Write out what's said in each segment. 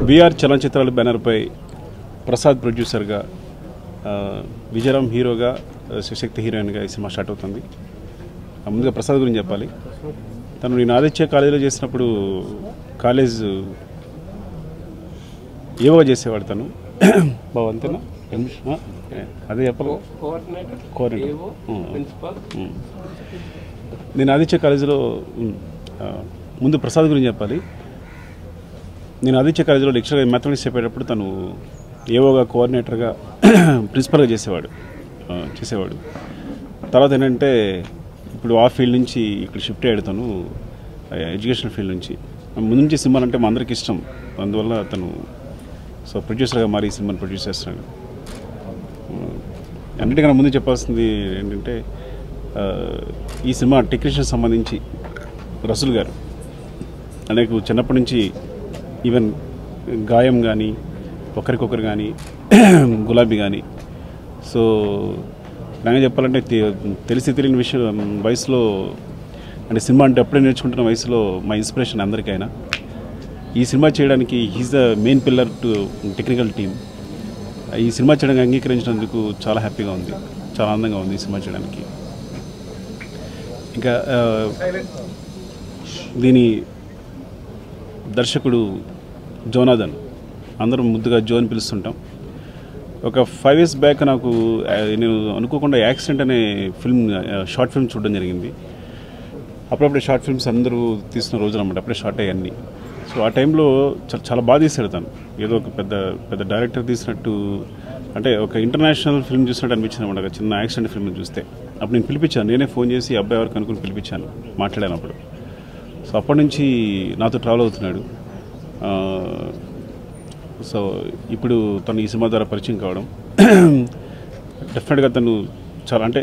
VR చలనచిత్రాల బ్యానర్పై ప్రసాద్ ప్రొడ్యూసర్గా ఆ, విజయరామ్ హీరోగా ఆ, శివశక్తి హీరోయిన్గా ఈ సినిమా స్టార్ట్ అవుతుంది ఆ, ముందుగా ప్రసాద్ గురించి చెప్పాలి తను నేను ఆదిత్య కాలేజీలో చేసినప్పుడు కాలేజ్ ఏవో చేసేవాడు తను బాబు అంతేనా ఆ? అదే చెప్పాలి కోఆర్డినేటర్ కోఆర్డినేటర్. ఏవో ఉమ్. ప్రిన్సిపల్ ఉమ్. నేను ఆదిత్య కాలేజీలో ఉమ్, ఆ, ముందు ప్రసాద్ గురించి చెప్పాలి నేను ఆదిత్య కాలేజీలో లెక్చర్గా మ్యాథమెటిక్స్ చెప్పేటప్పుడు తను ఏవోగా కోఆర్డినేటర్గా ప్రిన్సిపల్గా చేసేవాడు ఆ, చేసేవాడు తర్వాత ఏంటంటే ఇప్పుడు ఆ ఫీల్డ్ నుంచి ఇక్కడ షిఫ్ట్ అయ్యాడు తను ఆ, ఎడ్యుకేషన్ ఫీల్డ్ నుంచి ముందు నుంచి సినిమాలు అంటే మా అందరికి ఇష్టం అందువల్ల తను సో ప్రొడ్యూసర్గా మారి ఈ సినిమాని ప్రొడ్యూస్ చేస్తున్నాడు అన్నిటికన్నా ముందు చెప్పాల్సింది ఏంటంటే ఆ, ఈ సినిమా టెక్నీషియన్ సంబంధించి రసూల్ గారు అనేక చిన్నప్పటి నుంచి ఈవెన్ గాయం కానీ ఒకరికొకరు కానీ గులాబీ కానీ సో నాకు చెప్పాలంటే తె- తెలిసి తెలియని విషయం వయసులో అంటే సినిమా అంటే అప్పుడే నేర్చుకుంటున్న వయసులో మా ఇన్స్పిరేషన్ అందరికైనా ఈ సినిమా చేయడానికి he's the main pillar to technical team ఈ సినిమా చేయడానికి అంగీకరించినందుకు చాలా హ్యాపీగా ఉంది చాలా ఆనందంగా ఉంది ఈ సినిమా చేయడానికి ఇంకా ఆ, దీని దర్శకుడు జోనాథన్ అందరం ముద్దుగా జో అని పిలుస్తుంటాం ఒక ఫైవ్ ఇయర్స్ బ్యాక్ నాకు ఆ, నేను అనుకోకుండా యాక్సిడెంట్ అనే ఫిల్మ్ షార్ట్ ఫిల్మ్ చూడడం జరిగింది అప్పుడప్పుడే షార్ట్ ఫిల్మ్స్ అందరూ తీసిన రోజులు అనమాట అప్పుడే షార్ట్ అయ్యాన్ని సో ఆ టైంలో చ- చాలా బాగా తీశాడు తను ఏదో ఒక పెద్ద పెద్ద డైరెక్టర్ తీసినట్టు అంటే ఒక ఇంటర్నేషనల్ ఫిల్మ్ చూసినట్టు అనిపించింది అనమాట ఒక చిన్న యాక్సిడెంట్ ఫిల్మ్ చూస్తే అప్పుడు నేను పిలిపించాను నేనే ఫోన్ చేసి అబ్బాయి వరకు అనుకుని పిలిపించాను మాట్లాడాను అప్పుడు సో అప్పటి నుంచి నాతో ట్రావెల్ అవుతున్నాడు ఆ, సో ఇప్పుడు తను ఈ సినిమా ద్వారా పరిచయం కావడం డెఫినెట్గా తను చాలా అంటే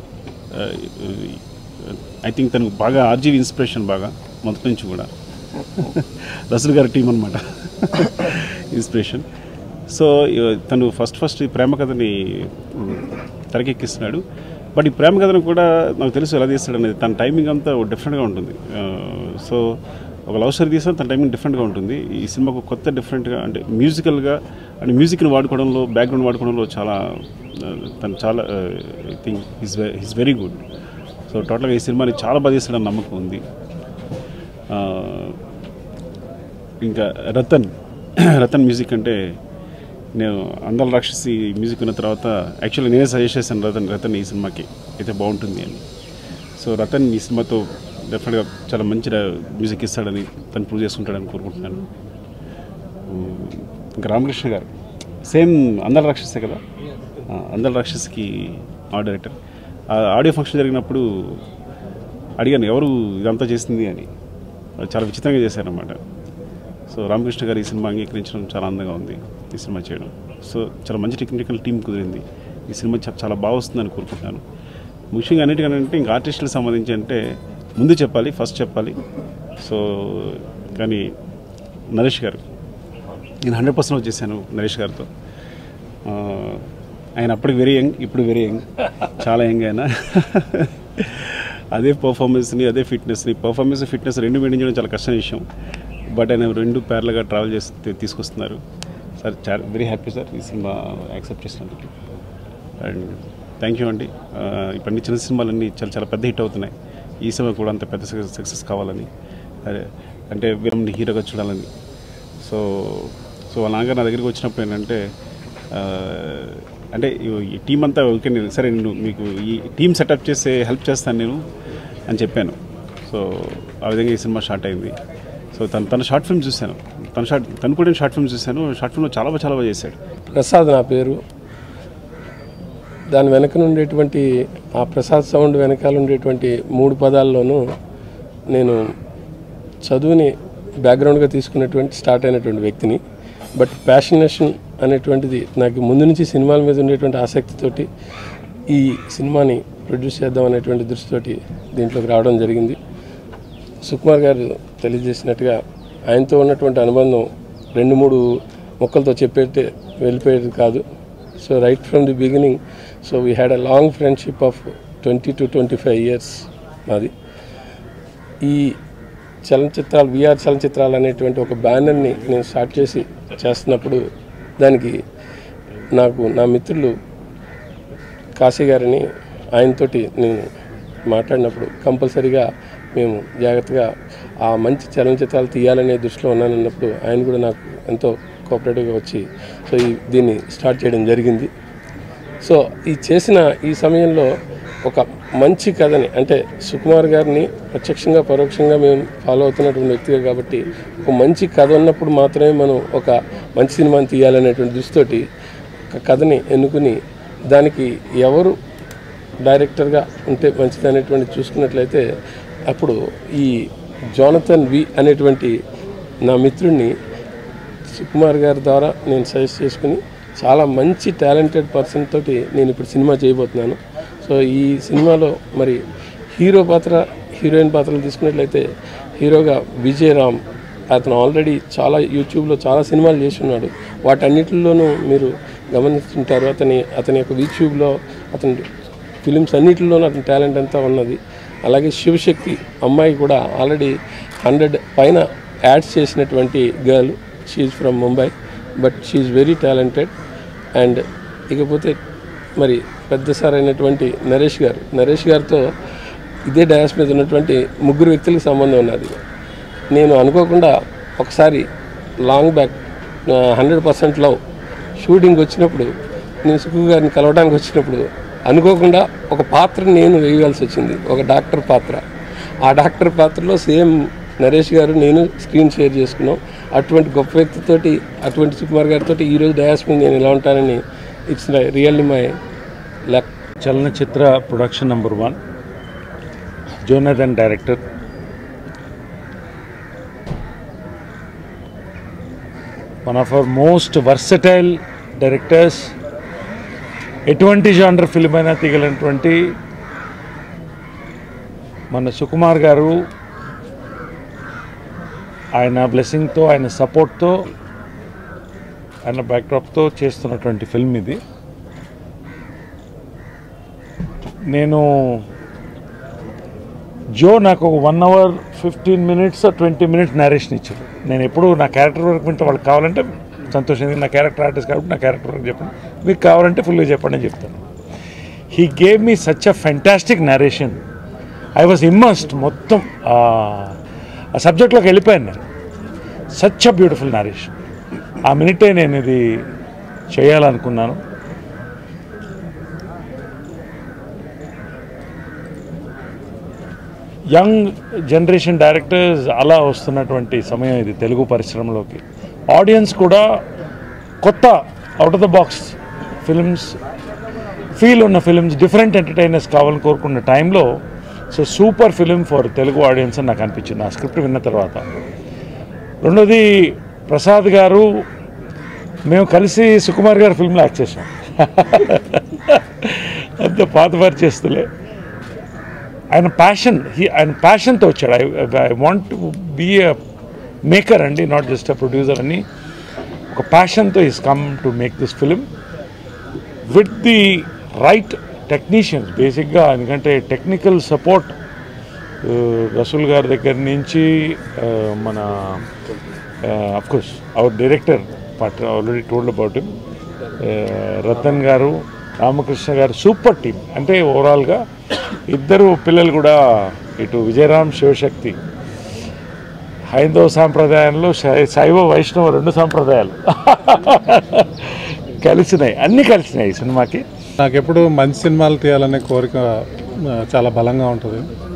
ఐ థింక్ తనకు బాగా ఆర్జీవి ఇన్స్పిరేషన్ బాగా మొదటి నుంచి కూడా రసూల్ గారి టీం అనమాట ఇన్స్పిరేషన్ సో ఇ- తను ఫస్ట్ ఫస్ట్ ఈ ప్రేమ కథని ఉమ్, తెరకెక్కిస్తున్నాడు బట్ ఈ ప్రేమ కథను కూడా నాకు తెలుసు ఎలా తీస్తాడు అనేది తన టైమింగ్ అంతా డిఫరెంట్గా ఉంటుంది ఆ, సో ఒక లవ్ స్టోరీ తీసినా తన టైమింగ్ డిఫరెంట్గా ఉంటుంది ఈ సినిమాకు కొత్త డిఫరెంట్గా అంటే మ్యూజికల్గా అంటే మ్యూజిక్ని వాడుకోవడంలో బ్యాక్గ్రౌండ్ వాడుకోవడంలో చాలా ఆ, తను చాలా I think is is very good so టోటల్గా ఈ సినిమాని చాలా బాగా తీస్తాడని నమ్మకం ఉంది ఆ, ఇంకా రతన్ రతన్ మ్యూజిక్ అంటే నేను అందాల రాక్షసి మ్యూజిక్ విన్న తర్వాత యాక్చువల్లీ నేనే సజెస్ట్ చేశాను రతన్ రతన్ ఈ సినిమాకి అయితే బాగుంటుంది అని సో రతన్ ఈ సినిమాతో డెఫినెట్గా చాలా మంచి మ్యూజిక్ ఇస్తాడని తను ప్రూవ్ చేసుకుంటాడని కోరుకుంటున్నాను ఉమ్, ఇంకా రామకృష్ణ గారు సేమ్ అందాల రాక్షసే కదా ఆ, అందాల రాక్షస్కి ఆ డైరెక్టర్ ఆ ఆడియో ఫంక్షన్ జరిగినప్పుడు అడిగాను ఎవరు ఇదంతా చేసింది అని వాళ్ళు చాలా విచిత్రంగా చేశారన్నమాట సో రామకృష్ణ గారు ఈ సినిమా అంగీకరించడం చాలా ఆనందంగా ఉంది ఈ సినిమా చేయడం సో చాలా మంచి టెక్నికల్ టీం కుదిరింది ఈ సినిమా చా- చాలా బాగా వస్తుందని కోరుకుంటున్నాను ముఖ్యంగా అన్నిటికంటే ఇంకా ఆర్టిస్టులకు సంబంధించి అంటే ముందు చెప్పాలి ఫస్ట్ చెప్పాలి సో కానీ నరేష్ గారు నేను హండ్రెడ్ పర్సెంట్ వచ్చేసాను నరేష్ గారితో ఆ, ఆయన అప్పటికి వెరీ యంగ్ ఇప్పుడు వెరీ యంగ్ చాలా యంగ్ ఆయన అదే పర్ఫార్మెన్స్ని అదే ఫిట్నెస్ని పర్ఫార్మెన్స్ ఫిట్నెస్ రెండు మెయింటైన్ చేయడం చాలా కష్టమైన విషయం బట్ ఆయన రెండు పేర్లుగా ట్రావెల్ చేసి తీ- తీసుకొస్తున్నారు సార్ చాలా వెరీ హ్యాపీ సార్ ఈ సినిమా యాక్సెప్ట్ చేసినందుకు అండ్ థ్యాంక్ యూ అండి ఆ, ఇప్పటి చిన్న సినిమాలన్నీ చాలా చాలా పెద్ద హిట్ అవుతున్నాయి ఈ సినిమా కూడా అంత పెద్ద సక్సెస్ కావాలని అదే అంటే వీరమ్ని హీరోగా చూడాలని సో సో వాళ్ళ నాన్నగారు నా దగ్గరికి వచ్చినప్పుడు ఏంటంటే ఆ, అంటే ఈ- ఈ టీం అంతా ఓకే నేను సరే నేను మీకు ఈ టీం సెటప్ చేసే హెల్ప్ చేస్తాను నేను అని చెప్పాను సో ఆ విధంగా ఈ సినిమా స్టార్ట్ అయింది సో తను తన షార్ట్ ఫిల్మ్ చూశాను తన షార్ట్ తను కూడా షార్ట్ ఫిల్మ్ చూశాను షార్ట్ ఫిల్మ్లో చాలా బాగా చాలా బాగా చేశాడు ప్రసాద్ నా పేరు దాని వెనక ఉండేటువంటి ఆ ప్రసాద్ సౌండ్ వెనకాల ఉండేటువంటి మూడు పదాల్లోనూ నేను చదువుని బ్యాక్గ్రౌండ్గా తీసుకున్నటువంటి స్టార్ట్ అయినటువంటి వ్యక్తిని బట్ ప్యాషనేషన్ అనేటువంటిది నాకు ముందు నుంచి సినిమాల మీద ఉండేటువంటి ఆసక్తితోటి ఈ సినిమాని ప్రొడ్యూస్ చేద్దాం అనేటువంటి దృష్టితోటి దీంట్లోకి రావడం జరిగింది సుకుమార్ గారు తెలియజేసినట్టుగా ఆయనతో ఉన్నటువంటి అనుబంధం రెండు మూడు మొక్కలతో చెప్పేటే వెళ్ళిపోయేది కాదు so right from the beginning so we had a long friendship of twenty to twenty five years మాది ఈ చలనచిత్రాలు విఆర్ చలనచిత్రాలు అనేటువంటి ఒక బ్యానర్ని నేను స్టార్ట్ చేసి చేస్తున్నప్పుడు దానికి నాకు నా మిత్రులు కాశీ గారిని ఆయనతోటి నేను మాట్లాడినప్పుడు కంపల్సరీగా మేము జాగ్రత్తగా ఆ మంచి చలనచిత్రాలు తీయాలనే దృష్టిలో ఉన్నానన్నప్పుడు ఆయన కూడా నాకు ఎంతో కోఆపరేటివ్గా వచ్చి సో ఈ దీన్ని స్టార్ట్ చేయడం జరిగింది సో ఈ చేసిన ఈ సమయంలో ఒక మంచి కథని అంటే సుకుమార్ గారిని ప్రత్యక్షంగా పరోక్షంగా మేము ఫాలో అవుతున్నటువంటి వ్యక్తిగా కాబట్టి ఒక మంచి కథ ఉన్నప్పుడు మాత్రమే మనం ఒక మంచి సినిమాని తీయాలనేటువంటి దృష్టితోటి ఒక కథని ఎన్నుకుని దానికి ఎవరు డైరెక్టర్గా ఉంటే మంచిది అనేటువంటి చూసుకున్నట్లయితే అప్పుడు ఈ జోనథన్ వి అనేటువంటి నా మిత్రుడిని సుకుమార్ గారి ద్వారా నేను సజెస్ట్ చేసుకుని చాలా మంచి టాలెంటెడ్ పర్సన్ తోటి నేను ఇప్పుడు సినిమా చేయబోతున్నాను సో ఈ సినిమాలో మరి హీరో పాత్ర హీరోయిన్ పాత్రలు తీసుకున్నట్లయితే హీరోగా విజయ్ రామ్ అతను ఆల్రెడీ చాలా యూట్యూబ్లో చాలా సినిమాలు చేసి ఉన్నాడు వాటన్నిటిలోనూ మీరు గమనిస్తుంటారు అతని అతని యొక్క యూట్యూబ్లో అతని ఫిలిమ్స్ అన్నిటిలోనూ అతని టాలెంట్ అంతా ఉన్నది అలాగే శివశక్తి అమ్మాయి కూడా ఆల్రెడీ హండ్రెడ్ పైన యాడ్స్ చేసినటువంటి girl she's from Mumbai but she's very talented and ఇకపోతే మరి పెద్ద సార్ అయినటువంటి నరేష్ గారు నరేష్ గారితో ఇదే డయాస్ మీద ఉన్నటువంటి ముగ్గురు వ్యక్తులకు సంబంధం ఉన్నది నేను అనుకోకుండా ఒకసారి long back hundred percent love shooting వచ్చినప్పుడు నేను సుఖు గారిని కలవడానికి వచ్చినప్పుడు అనుకోకుండా ఒక పాత్ర నేను వేయవలసి వచ్చింది ఒక డాక్టర్ పాత్ర ఆ డాక్టర్ పాత్రలో సేమ్ నరేష్ గారు నేను స్క్రీన్ షేర్ చేసుకున్నాం అటువంటి గొప్ప వ్యక్తితోటి అటువంటి సుకుమార్ గారితో ఈరోజు డయాస్ మీద నేను ఎలా ఉంటానని ఇట్స్ రియల్లీ మై లక్ చలనచిత్ర production number one Jonathan director one of our most versatile directors ఎటువంటి జానర్ ఫిల్మ్ అయినా తీయగలిగినటువంటి మన సుకుమార్ గారు ఆయన బ్లెస్సింగ్తో ఆయన సపోర్ట్తో ఆయన బ్యాక్డ్రాప్తో చేస్తున్నటువంటి ఫిల్మ్ ఇది నేను జో నాకు ఒక one hour fifteen minutes twenty minutes narration ఇచ్చాడు నేను ఎప్పుడు నా క్యారెక్టర్ వర్క్ వింటే వాళ్ళకి కావాలంటే సంతోషంగా నా క్యారెక్టర్ ఆర్టిస్ట్ కాబట్టి నా క్యారెక్టర్ వర్క్ చెప్పండి మీకు కావాలంటే ఫుల్గా చెప్పండి అని చెప్తాను he gave me such a fantastic narration I was immersed మొత్తం ఆ సబ్జెక్ట్లోకి వెళ్ళిపోయాను నేను సచ్ అ బ్యూటిఫుల్ నరేషన్ ఆ మినిటే నేను ఇది చేయాలనుకున్నాను యంగ్ జనరేషన్ డైరెక్టర్స్ అలా వస్తున్నటువంటి సమయం ఇది తెలుగు పరిశ్రమలోకి ఆడియన్స్ కూడా కొత్త out of the box films feel ఉన్న ఫిల్మ్స్ డిఫరెంట్ ఎంటర్టైనర్స్ కావాలని కోరుకున్న టైంలో so super film for Telugu audience అని నాకు అనిపించింది ఆ స్క్రిప్ట్ విన్న తర్వాత రెండోది ప్రసాద్ గారు మేము కలిసి సుకుమార్ గారి ఫిల్మ్లో యాక్ట్ చేసాం అంత పాత పరిచేస్తులే ఆయన ప్యాషన్ హీ ఆయన ప్యాషన్తో వచ్చాడు I I want to be a maker అండి నాట్ జస్ట్ అ ప్రొడ్యూసర్ అని ఒక ప్యాషన్తో he's come to make this film with the right technicians బేసిక్గా ఎందుకంటే టెక్నికల్ సపోర్ట్ రసూల్ గారి దగ్గర నుంచి uh, మన అఫ్కోర్స్ అవర్ డైరెక్టర్ పాట already told about him Ratan గారు రామకృష్ణ గారు సూపర్ టీం అంటే ఓవరాల్గా ఇద్దరు పిల్లలు కూడా ఇటు విజయరామ్ శివశక్తి హైందవ సాంప్రదాయంలో శై- శైవ వైష్ణవ రెండు సాంప్రదాయాలు కలిసినాయి అన్నీ కలిసినాయి ఈ సినిమాకి నాకు ఎప్పుడు మంచి సినిమాలు తీయాలనే కోరిక ఆ, చాలా బలంగా ఉంటుంది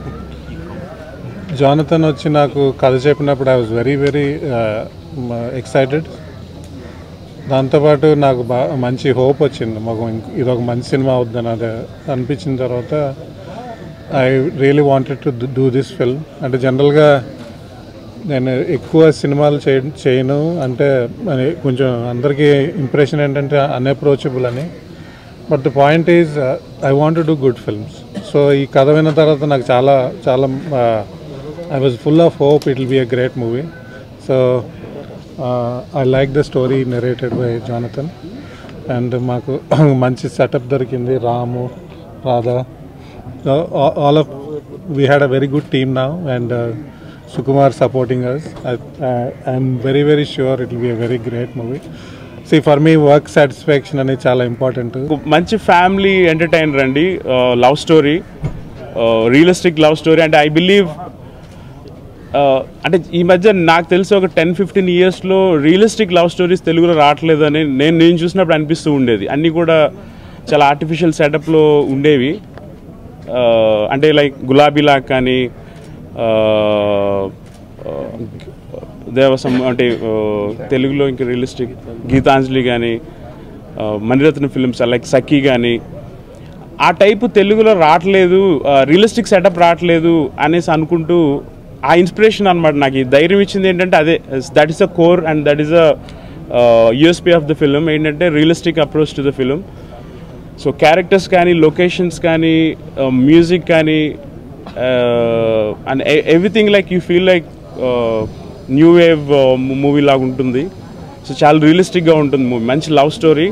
జానతన్ వచ్చి నాకు కథ చెప్పినప్పుడు I was very very excited దాంతోపాటు నాకు బా మంచి హోప్ వచ్చింది మాకు ఇంక- ఇది ఒక మంచి సినిమా అవుద్దని అది అనిపించిన తర్వాత I really wanted to do this film అంటే జనరల్గా నేను ఎక్కువ సినిమాలు చేయ చేయను అంటే అది కొంచెం అందరికీ ఇంప్రెషన్ ఏంటంటే అన్అప్రోచబుల్ అని but the point is I want do good films so ఈ కథ విన్న తర్వాత నాకు చాలా చాలా I was full of hope it will be a great movie so I like the story narrated by Jonathan and మాకు మంచి సెటప్ దొరికింది Ramu Radha all of we had a very good team now and Sukumar supporting us. I, I, I'm very, very sure it will be a very great movie. See, for me, work satisfaction అనేది చాలా important ఒక మంచి family entertainer అండి love story realistic love story అంటే I believe అంటే ఈ మధ్య నాకు తెలిసి ఒక టెన్ ఫిఫ్టీన్ ఇయర్స్లో రియలిస్టిక్ లవ్ స్టోరీస్ తెలుగులో రావట్లేదని నేను నేను చూసినప్పుడు అనిపిస్తూ ఉండేది అన్నీ కూడా చాలా ఆర్టిఫిషియల్ సెటప్లో ఉండేవి ఆ, అంటే లైక్ గులాబీలా కానీ దేవసం అంటే ఆ, తెలుగులో ఇంకా రియలిస్టిక్ గీతాంజలి కానీ మణిరత్న ఫిల్మ్స్ లైక్ సఖీ కానీ ఆ టైపు తెలుగులో రావట్లేదు రియలిస్టిక్ సెటప్ రావట్లేదు అనేసి అనుకుంటూ ఆ ఇన్స్పిరేషన్ అనమాట నాకు ఈ ధైర్యం ఇచ్చింది ఏంటంటే అదే that is the core and that is the USP of the film ఏంటంటే realistic approach to the film so characters కానీ లొకేషన్స్ కానీ మ్యూజిక్ కానీ and everything like you feel like new wave movie లాగా ఉంటుంది సో చాలా రియలిస్టిక్గా ఉంటుంది movie మంచి love story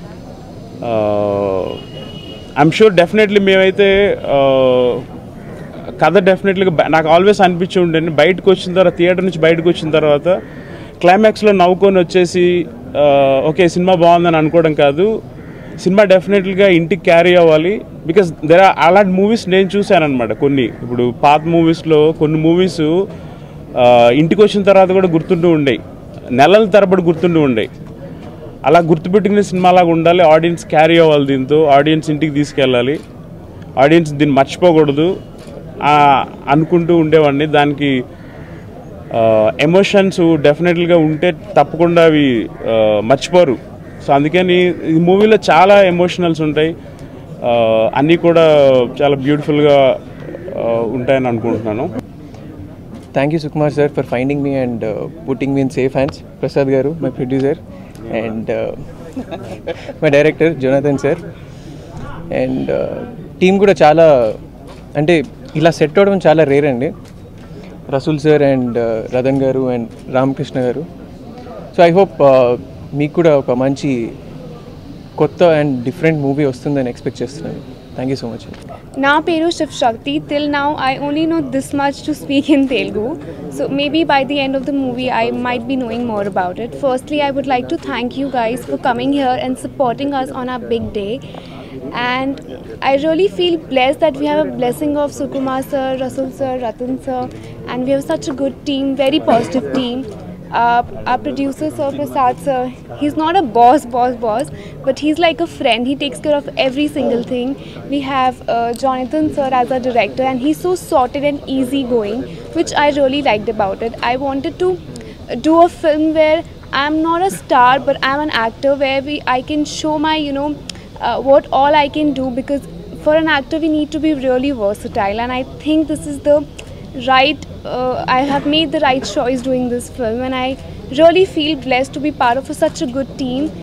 I'm sure definitely మేమైతే uh, కథ డెఫినెట్లీగా నాకు ఆల్వేస్ అనిపించి ఉండండి బయటకు వచ్చిన తర్వాత థియేటర్ నుంచి బయటకు వచ్చిన తర్వాత క్లైమాక్స్లో నవ్వుకొని వచ్చేసి ఓకే సినిమా బాగుందని అనుకోవడం కాదు సినిమా డెఫినెట్లీగా ఇంటికి క్యారీ అవ్వాలి బికాస్ దెర్ ఆర్ అలాంటి మూవీస్ నేను చూశాను అనమాట కొన్ని ఇప్పుడు పాత మూవీస్లో కొన్ని మూవీస్ ఇంటికి వచ్చిన తర్వాత కూడా గుర్తుంటూ ఉండేవి నెలల తరబడి గుర్తుంటూ ఉండేవి అలా గుర్తుపెట్టుకునే సినిమాలాగా ఉండాలి ఆడియన్స్ క్యారీ అవ్వాలి దీంతో ఆడియన్స్ ఇంటికి తీసుకెళ్ళాలి ఆడియన్స్ దీన్ని మర్చిపోకూడదు ఆ, అనుకుంటూ ఉండేవాడిని దానికి ఎమోషన్స్ డెఫినెట్లీగా ఉంటే తప్పకుండా అవి ఆ, మర్చిపోరు సో అందుకని ఈ మూవీలో చాలా ఎమోషనల్స్ ఉంటాయి ఆ, అన్నీ కూడా చాలా బ్యూటిఫుల్గా ఉంటాయని అనుకుంటున్నాను Thank you, Sukumar sir, for finding me and uh, putting me in safe hands. Prasad Garu, my producer, and uh, my director, Jonathan sir. And team కూడా చాలా అంటే ఇలా సెట్ అవడం చాలా రేర్ అండి రసూల్ సార్ అండ్ రతన్ గారు అండ్ రామకృష్ణ గారు so I hope మీకు కూడా ఒక మంచి కొత్త అండ్ డిఫరెంట్ మూవీ వస్తుందని ఎక్స్పెక్ట్ చేస్తున్నాను థ్యాంక్ యూ సో మచ్ అండి నా పేరు శివ్ శక్తి till now I only know this much to speak in Telugu so maybe by the end of the movie I might be knowing more about it firstly I would like to thank you guys for coming here and supporting us on our big day and I really feel blessed that we have a blessing of Sukumar sir, Rasul sir, Ratan sir and we have such a good team, very positive team uh, our producer Sir Prasad sir, he's not a boss, boss, boss, but he's like a friend. He takes care of every single thing. We have uh, Jonathan sir as our director, and he's so sorted and easygoing, which I really liked about it. I wanted to do a film where I'm not a star, but I'm an actor where we I can show my you know uh, what all I can do because for an actor we need to be really versatile, and I think this is the right uh, i have made the right choice doing this film and i really feel blessed to be part of a, such a good team